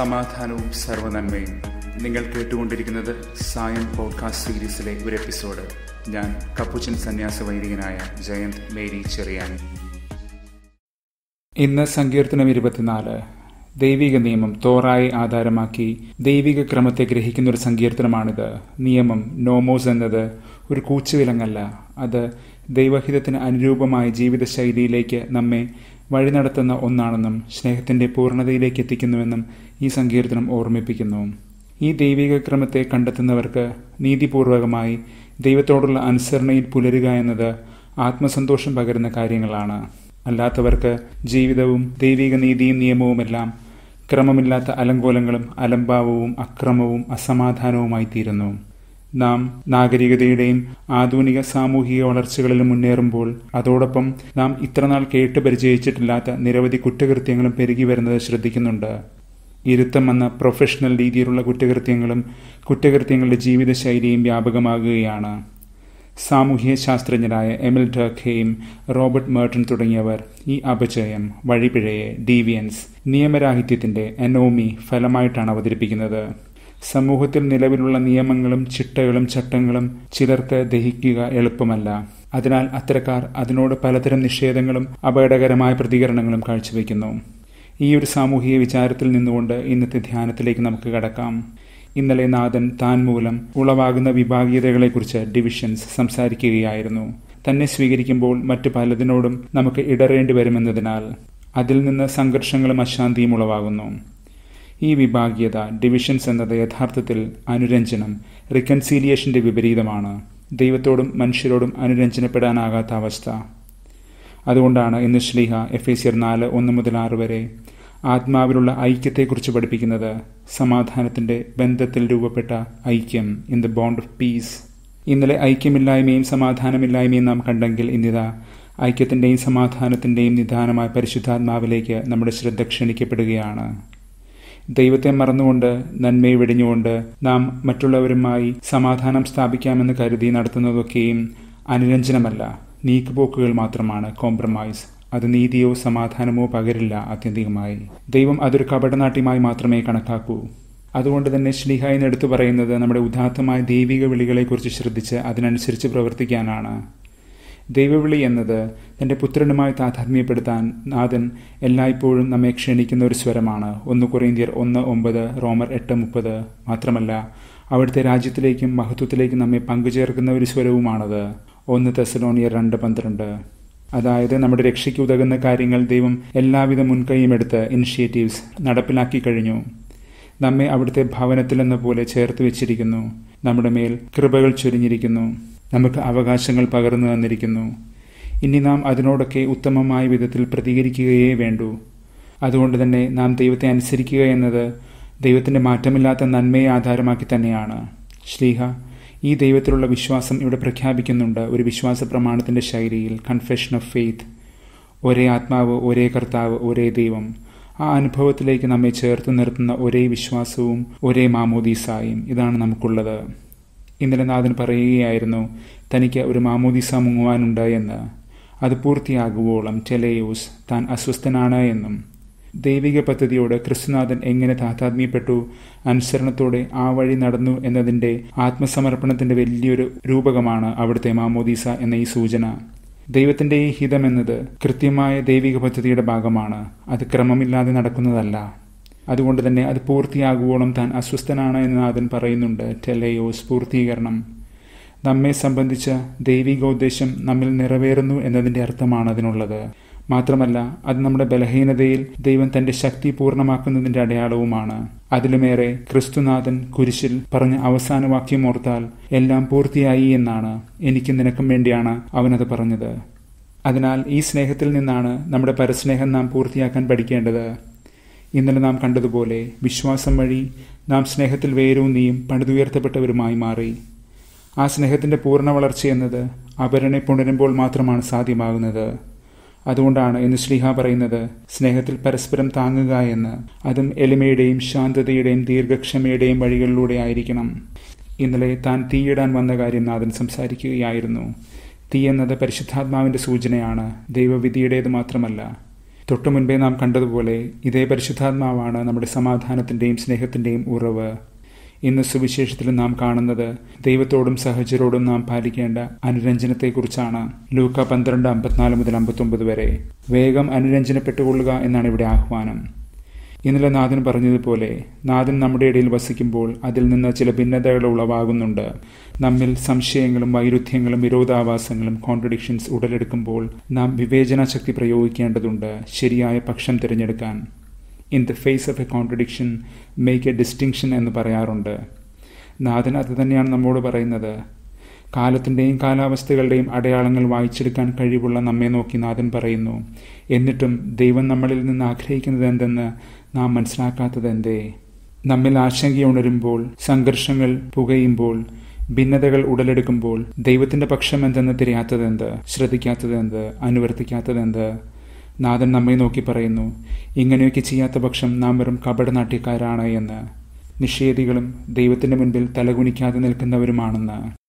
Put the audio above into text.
സമാധാനവും സർവനന്മയും നിങ്ങൾ കേട്ടുകൊണ്ടിരിക്കുന്നത് സായം പോഡ്കാസ്റ്റ് സീരീസിലെ ഒരു എപ്പിസോഡ് ഞാൻ കപ്പുച്ചൻ സന്യാസ വൈദികനായ ജയന്ത് മേരി ചെറിയാൻ ഇന്ന് സങ്കീർത്തനം ഇരുപത്തിനാല് ദൈവിക നിയമം തോറായി ആധാരമാക്കി ദൈവിക ക്രമത്തെ ഗ്രഹിക്കുന്ന ഒരു സങ്കീർത്തനമാണിത് നിയമം നോമോസ് എന്നത് ഒരു കൂച്ചുവിലങ്ങല്ല അത് ദൈവഹിതത്തിന് അനുരൂപമായ ജീവിതശൈലിയിലേക്ക് നമ്മെ വഴി നടത്തുന്ന ഒന്നാണെന്നും സ്നേഹത്തിന്റെ പൂർണ്ണതയിലേക്ക് എത്തിക്കുന്നുവെന്നും ഈ സങ്കീർത്തനം ഓർമ്മിപ്പിക്കുന്നു ഈ ദൈവിക ക്രമത്തെ കണ്ടെത്തുന്നവർക്ക് നീതിപൂർവകമായി ദൈവത്തോടുള്ള അനുസരണയിൽ പുലരുക എന്നത് ആത്മസന്തോഷം പകരുന്ന കാര്യങ്ങളാണ് അല്ലാത്തവർക്ക് ജീവിതവും ദൈവിക നീതിയും നിയമവുമെല്ലാം ക്രമമില്ലാത്ത അലങ്കോലങ്ങളും അലംഭാവവും അക്രമവും അസമാധാനവുമായി തീരുന്നു നാം നാഗരികതയുടെയും ആധുനിക സാമൂഹിക വളർച്ചകളിലും മുന്നേറുമ്പോൾ അതോടൊപ്പം നാം ഇത്രനാൾ കേട്ട് പരിചയിച്ചിട്ടില്ലാത്ത നിരവധി കുറ്റകൃത്യങ്ങളും പെരുകി വരുന്നത് ശ്രദ്ധിക്കുന്നുണ്ട് ഇരുത്തം എന്ന പ്രൊഫഷണൽ രീതിയിലുള്ള കുറ്റകൃത്യങ്ങളും കുറ്റകൃത്യങ്ങളുടെ ജീവിതശൈലിയും വ്യാപകമാകുകയാണ് സാമൂഹ്യ ശാസ്ത്രജ്ഞരായ എമിൽ ഡർഖെയും റോബർട്ട് മേർട്ടൺ തുടങ്ങിയവർ ഈ അപചയം വഴിപിഴയെ ഡീവിയൻസ് നിയമരാഹിത്യത്തിന്റെ എനോമി ഫലമായിട്ടാണ് അവതരിപ്പിക്കുന്നത് സമൂഹത്തിൽ നിലവിലുള്ള നിയമങ്ങളും ചിട്ടകളും ചട്ടങ്ങളും ചിലർക്ക് ദഹിക്കുക എളുപ്പമല്ല അതിനാൽ അത്തരക്കാർ അതിനോട് പലതരം നിഷേധങ്ങളും അപകടകരമായ പ്രതികരണങ്ങളും കാഴ്ചവെക്കുന്നു ഈ ഒരു സാമൂഹിക വിചാരത്തിൽ നിന്നുകൊണ്ട് ഇന്നത്തെ ധ്യാനത്തിലേക്ക് നമുക്ക് കടക്കാം ഇന്നലെ നാഥൻ താൻ മൂലം ഉളവാകുന്ന വിഭാഗീയതകളെക്കുറിച്ച് ഡിവിഷൻസ് സംസാരിക്കുകയായിരുന്നു തന്നെ സ്വീകരിക്കുമ്പോൾ മറ്റു പലതിനോടും നമുക്ക് ഇടറേണ്ടി വരുമെന്നതിനാൽ അതിൽ നിന്ന് സംഘർഷങ്ങളും അശാന്തിയും ഉളവാകുന്നു ഈ വിഭാഗീയത ഡിവിഷൻസ് എന്നത് യഥാർത്ഥത്തിൽ അനുരഞ്ജനം റിക്കൺസീലിയേഷന്റെ വിപരീതമാണ് ദൈവത്തോടും മനുഷ്യരോടും അനുരഞ്ജനപ്പെടാനാകാത്ത അവസ്ഥ അതുകൊണ്ടാണ് ഇന്ന് ശ്ലീഹ എഫ് എ സിയർ നാല് ഒന്ന് മുതൽ ആറ് വരെ ആത്മാവിലുള്ള ഐക്യത്തെക്കുറിച്ച് പഠിപ്പിക്കുന്നത് സമാധാനത്തിന്റെ ബന്ധത്തിൽ രൂപപ്പെട്ട ഐക്യം in the bond of peace ഇന്നലെ ഐക്യമില്ലായ്മയും സമാധാനമില്ലായ്മയും നാം കണ്ടെങ്കിൽ ഇന്നിതാ ഐക്യത്തിന്റെയും സമാധാനത്തിന്റെയും നിദാനമായ പരിശുദ്ധാത്മാവിലേക്ക് നമ്മുടെ ശ്രദ്ധ ക്ഷണിക്കപ്പെടുകയാണ് ദൈവത്തെ മറന്നുകൊണ്ട് നന്മയെ വെടിഞ്ഞുകൊണ്ട് നാം മറ്റുള്ളവരുമായി സമാധാനം സ്ഥാപിക്കാമെന്ന് കരുതി നടത്തുന്നതൊക്കെയും അനുരഞ്ജനമല്ല നീക്കുപോക്കുകൾ മാത്രമാണ് കോംപ്രമൈസ് അത് നീതിയോ സമാധാനമോ പകരില്ല ആത്യന്തികമായി ദൈവം അതൊരു കപടനാട്യമായി മാത്രമേ കണക്കാക്കൂ അതുകൊണ്ട് തന്നെ ശ്ലീഹായി എടുത്തു പറയുന്നത് നമ്മുടെ ഉദാത്തമായ ദൈവിക വിളികളെക്കുറിച്ച് ശ്രദ്ധിച്ച് അതിനനുസരിച്ച് പ്രവർത്തിക്കാനാണ് ദൈവവിളി എന്നത് തന്റെ പുത്രനുമായി താതാത്മ്യപ്പെടുത്താൻ നാഥൻ എല്ലായ്പ്പോഴും നമ്മെ ക്ഷണിക്കുന്ന ഒരു സ്വരമാണ് ഒന്ന് കുറേന്ത്യർ ഒന്ന് ഒമ്പത് റോമർ എട്ട് മുപ്പത് മാത്രമല്ല അവിടുത്തെ രാജ്യത്തിലേക്കും മഹത്വത്തിലേക്കും നമ്മെ പങ്കുചേർക്കുന്ന ഒരു സ്വരവുമാണത് ഒന്ന് തെസലോണിയർ രണ്ട് പന്ത്രണ്ട് അതായത് നമ്മുടെ രക്ഷയ്ക്ക് ഉതകുന്ന കാര്യങ്ങൾ ദൈവം എല്ലാവിധ മുൻകൈയും എടുത്ത് ഇനിഷ്യേറ്റീവ്സ് നടപ്പിലാക്കി കഴിഞ്ഞു നമ്മെ അവിടുത്തെ ഭവനത്തിലെന്ന പോലെ ചേർത്ത് വെച്ചിരിക്കുന്നു നമ്മുടെ മേൽ കൃപകൾ ചൊരിഞ്ഞിരിക്കുന്നു നമുക്ക് അവകാശങ്ങൾ പകർന്നു തന്നിരിക്കുന്നു ഇനി നാം അതിനോടൊക്കെ ഉത്തമമായ വിധത്തിൽ പ്രതികരിക്കുകയേ വേണ്ടൂ അതുകൊണ്ട് തന്നെ നാം ദൈവത്തെ അനുസരിക്കുക എന്നത് ദൈവത്തിന്റെ മാറ്റമില്ലാത്ത നന്മയെ ആധാരമാക്കി തന്നെയാണ് ശ്ലീഹ ഈ ദൈവത്തിലുള്ള വിശ്വാസം ഇവിടെ പ്രഖ്യാപിക്കുന്നുണ്ട് ഒരു വിശ്വാസ പ്രമാണത്തിന്റെ ശൈലിയിൽ കൺഫെഷൻ ഓഫ് ഫെയ്ത്ത് ഒരേ ആത്മാവ് ഒരേ കർത്താവ് ഒരേ ദൈവം ആ അനുഭവത്തിലേക്ക് നമ്മെ ചേർത്ത് നിർത്തുന്ന ഒരേ വിശ്വാസവും ഒരേ മാമോദീസായും ഇതാണ് നമുക്കുള്ളത് ഇന്നലെ നാഥൻ പറയുകയായിരുന്നു തനിക്ക് ഒരു മാമോദീസ മുങ്ങുവാനുണ്ട് എന്ന് അത് പൂർത്തിയാകുവോളം ടെലയോസ് താൻ അസ്വസ്ഥനാണ് എന്നും ദൈവിക പദ്ധതിയോട് ക്രിസ്തുനാഥൻ എങ്ങനെ താതാത്മ്യപ്പെട്ടു അനുസരണത്തോടെ ആ വഴി നടന്നു എന്നതിന്റെ ആത്മസമർപ്പണത്തിന്റെ വലിയൊരു രൂപകമാണ് അവിടുത്തെ മാമോദീസ എന്ന ഈ സൂചന ദൈവത്തിന്റെ ഈ ഹിതം എന്നത് കൃത്യമായ ദൈവിക പദ്ധതിയുടെ ഭാഗമാണ് അത് ക്രമമില്ലാതെ നടക്കുന്നതല്ല അതുകൊണ്ട് തന്നെ അത് പൂർത്തിയാകുവോളം താൻ അസ്വസ്ഥനാണ് എന്ന് നാഥൻ പറയുന്നുണ്ട് ടെലയോസ് പൂർത്തീകരണം നമ്മെ സംബന്ധിച്ച ദൈവികോദ്ദേശം നമ്മിൽ നിറവേറുന്നു എന്നതിന്റെ അർത്ഥമാണ് അതിനുള്ളത് മാത്രമല്ല അത് നമ്മുടെ ബലഹീനതയിൽ ദൈവം തന്റെ ശക്തി പൂർണ്ണമാക്കുന്നതിന്റെ അടയാളവുമാണ് അതിലുമേറെ ക്രിസ്തുനാഥൻ കുരിശിൽ പറഞ്ഞ അവസാന വാക്യം ഓർത്താൽ എല്ലാം പൂർത്തിയായി എന്നാണ് എനിക്ക് നിനക്കും വേണ്ടിയാണ് അവനത് പറഞ്ഞത് അതിനാൽ ഈ സ്നേഹത്തിൽ നിന്നാണ് നമ്മുടെ പരസ്നേഹം നാം പൂർത്തിയാക്കാൻ പഠിക്കേണ്ടത് ഇന്നലെ നാം കണ്ടതുപോലെ വിശ്വാസം വഴി നാം സ്നേഹത്തിൽ വേരൂന്നിയും പണിതുയർത്തപ്പെട്ടവരുമായി മാറി ആ സ്നേഹത്തിന്റെ പൂർണ്ണ വളർച്ച എന്നത് അപരനെ പുണരുമ്പോൾ മാത്രമാണ് സാധ്യമാകുന്നത് അതുകൊണ്ടാണ് ഇന്ന് ശ്രീഹ പറയുന്നത് സ്നേഹത്തിൽ പരസ്പരം താങ്ങുക എന്ന് അതും എളിമയുടെയും ശാന്തതയുടെയും ദീർഘക്ഷമയുടെയും വഴികളിലൂടെ ആയിരിക്കണം ഇന്നലെ താൻ തീയിടാൻ വന്ന കാര്യം നാഥൻ സംസാരിക്കുകയായിരുന്നു തീ എന്നത് പരിശുദ്ധാത്മാവിന്റെ സൂചനയാണ് ദൈവവിധിയുടേത് മാത്രമല്ല തൊട്ടു മുൻപേ നാം കണ്ടതുപോലെ ഇതേ പരിശുദ്ധാത്മാവാണ് നമ്മുടെ സമാധാനത്തിന്റെയും സ്നേഹത്തിന്റെയും ഉറവ് ഇന്ന് സുവിശേഷത്തിൽ നാം കാണുന്നത് ദൈവത്തോടും സഹചരോടും നാം പാലിക്കേണ്ട അനുരഞ്ജനത്തെക്കുറിച്ചാണ് ലൂക്ക പന്ത്രണ്ട് അമ്പത്തിനാല് മുതൽ അമ്പത്തൊമ്പത് വരെ വേഗം അനുരഞ്ജനപ്പെട്ടുകൊള്ളുക എന്നാണ് ഇവിടെ ആഹ്വാനം ഇന്നലെ നാഥൻ പറഞ്ഞതുപോലെ നാഥൻ നമ്മുടെ ഇടയിൽ വസിക്കുമ്പോൾ അതിൽ നിന്ന് ചില ഭിന്നതകൾ ഉളവാകുന്നുണ്ട് നമ്മിൽ സംശയങ്ങളും വൈരുദ്ധ്യങ്ങളും വിരോധാഭാസങ്ങളും കോൺട്രഡിക്ഷൻസ് ഉടലെടുക്കുമ്പോൾ നാം വിവേചന ശക്തി പ്രയോഗിക്കേണ്ടതുണ്ട് ശരിയായ പക്ഷം തിരഞ്ഞെടുക്കാൻ in the face of a contradiction make a distinction എന്ന് പറയാറുണ്ട് നാഥൻ അത് തന്നെയാണ് നമ്മോട് പറയുന്നത് കാലത്തിൻ്റെയും കാലാവസ്ഥകളുടെയും അടയാളങ്ങൾ വായിച്ചെടുക്കാൻ കഴിവുള്ള നമ്മെ നോക്കി നാഥൻ പറയുന്നു എന്നിട്ടും ദൈവം നമ്മളിൽ നിന്ന് ആഗ്രഹിക്കുന്നത് എന്തെന്ന് നാം മനസ്സിലാക്കാത്തത് എന്തേ നമ്മിൽ ആശങ്കയുണരുമ്പോൾ സംഘർഷങ്ങൾ പുകയുമ്പോൾ ഭിന്നതകൾ ഉടലെടുക്കുമ്പോൾ ദൈവത്തിന്റെ പക്ഷം എന്തെന്ന് തിരിയാത്തതെന്ത് ശ്രദ്ധിക്കാത്തതെന്ത് അനുവർത്തിക്കാത്തതെന്ത് നാഥൻ നമ്മെ നോക്കി പറയുന്നു ഇങ്ങനെയൊക്കെ ചെയ്യാത്ത പക്ഷം നാം വെറും കപടനാട്യക്കാരാണ് എന്ന് നിഷേധികളും ദൈവത്തിന്റെ മുൻപിൽ തലകുനിക്കാതെ നിൽക്കുന്നവരുമാണെന്ന്